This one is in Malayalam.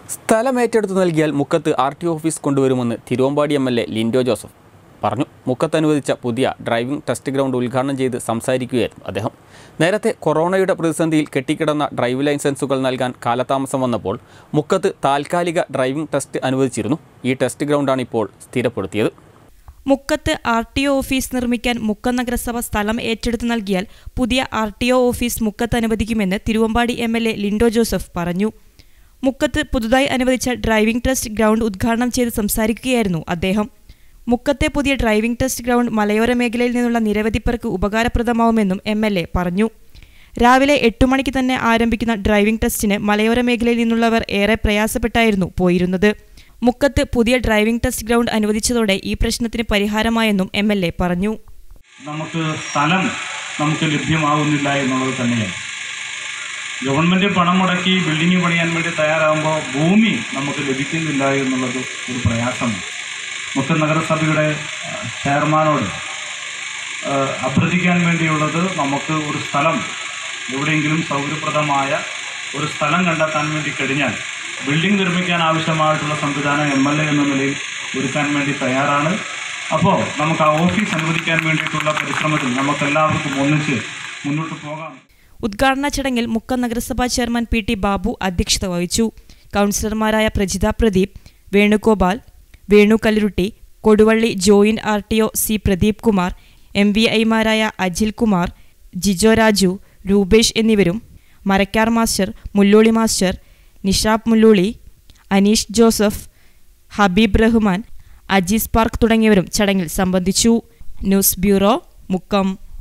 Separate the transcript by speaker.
Speaker 1: സ്ഥലം ഏറ്റെടുത്ത് നൽകിയാൽ മുക്കത്ത് ആർ ടി ഓഫീസ് കൊണ്ടുവരുമെന്ന് Thiruvambady M L A Linto Joseph പറഞ്ഞു മുക്കത്ത് അനുവദിച്ച പുതിയ ഡ്രൈവിംഗ് ടെസ്റ്റ് ഗ്രൗണ്ട് ഉദ്ഘാടനം ചെയ്ത് സംസാരിക്കുകയായിരുന്നു അദ്ദേഹം നേരത്തെ കൊറോണയുടെ പ്രതിസന്ധിയിൽ കെട്ടിക്കിടന്ന ഡ്രൈവ് ലൈസൻസുകൾ നൽകാൻ കാലതാമസം വന്നപ്പോൾ മുക്കത്ത് താൽക്കാലിക ഡ്രൈവിംഗ് ടെസ്റ്റ് അനുവദിച്ചിരുന്നു ഈ ടെസ്റ്റ് ഗ്രൗണ്ടാണ് ഇപ്പോൾ സ്ഥിരപ്പെടുത്തിയത്
Speaker 2: മുക്കത്ത് ആർ ടി ഒ ഓഫീസ് നിർമ്മിക്കാൻ മുക്കം നഗരസഭ സ്ഥലം ഏറ്റെടുത്ത് നൽകിയാൽ പുതിയ ആർ ടി ഒ ഓഫീസ് മുക്കത്ത് അനുവദിക്കുമെന്ന് Thiruvambady M L A Linto Joseph പറഞ്ഞു മുക്കത്ത് പുതുതായി അനുവദിച്ച ഡ്രൈവിംഗ് ടെസ്റ്റ് ഗ്രൗണ്ട് ഉദ്ഘാടനം ചെയ്ത് സംസാരിക്കുകയായിരുന്നു അദ്ദേഹം മുക്കത്തെ പുതിയ ഡ്രൈവിംഗ് ടെസ്റ്റ് ഗ്രൗണ്ട് മലയോര മേഖലയിൽ നിന്നുള്ള നിരവധി പേർക്ക് ഉപകാരപ്രദമാവുമെന്നും എം എൽ എ പറഞ്ഞു രാവിലെ എട്ടു മണിക്ക് തന്നെ ആരംഭിക്കുന്ന ഡ്രൈവിംഗ് ടെസ്റ്റിന് മലയോര മേഖലയിൽ നിന്നുള്ളവർ ഏറെ പ്രയാസപ്പെട്ടായിരുന്നു പോയിരുന്നത് മുക്കത്ത് പുതിയ ഡ്രൈവിംഗ് ടെസ്റ്റ് ഗ്രൗണ്ട് അനുവദിച്ചതോടെ ഈ പ്രശ്നത്തിന് പരിഹാരമായെന്നും എം എൽ എ പറഞ്ഞു
Speaker 3: നമുക്ക് സ്ഥലം നമുക്ക് ലഭ്യമാകുന്നില്ല എന്നുള്ളത് തന്നെയാണ് ഗവൺമെൻറ് പണം മുടക്കി ബിൽഡിംഗ് പണിയാൻ വേണ്ടി തയ്യാറാകുമ്പോൾ ഭൂമി നമുക്ക് ലഭിക്കുന്നില്ല എന്നുള്ളത് ഒരു പ്രയാസമാണ് മുക്കം നഗരസഭയുടെ ആ, ചെയർമാനോട് ആ, അഭ്യർത്ഥിക്കാൻ വേണ്ടിയുള്ളത് നമുക്ക് ഒരു സ്ഥലം എവിടെയെങ്കിലും സൗകര്യപ്രദമായ ഒരു സ്ഥലം കണ്ടെത്താൻ വേണ്ടി കഴിഞ്ഞാൽ ബിൽഡിംഗ് നിർമ്മിക്കാൻ ആവശ്യമായിട്ടുള്ള സംവിധാനം എം എൽ എ എന്ന നിലയിൽ ഒരുക്കാൻ വേണ്ടി തയ്യാറാണ് അപ്പോൾ നമുക്ക് ആ ഓഫീസ് അനുവദിക്കാൻ വേണ്ടിയിട്ടുള്ള പരിശ്രമത്തിൽ നമുക്കെല്ലാവർക്കും ഒന്നിച്ച് മുന്നോട്ട് പോകാം
Speaker 2: ഉദ്ഘാടന ചടങ്ങിൽ മുക്കം നഗരസഭാ ചെയർമാൻ പി ടി ബാബു അധ്യക്ഷത വഹിച്ചു കൗൺസിലർമാരായ Prajitha Pradeep Venugopal Venu Kallurutty Koduvally joint R T O C Pradeep Kumar M V ഐമാരായ അജിൽ കുമാർ ജിജോ രാജു രൂപേഷ് എന്നിവരും Marakkar master Mulloli master Nishab Mulluli Aneesh Joseph Habeeb Rahman Ajees park തുടങ്ങിയവരും ചടങ്ങിൽ സംബന്ധിച്ചു ന്യൂസ് ബ്യൂറോ മുക്കം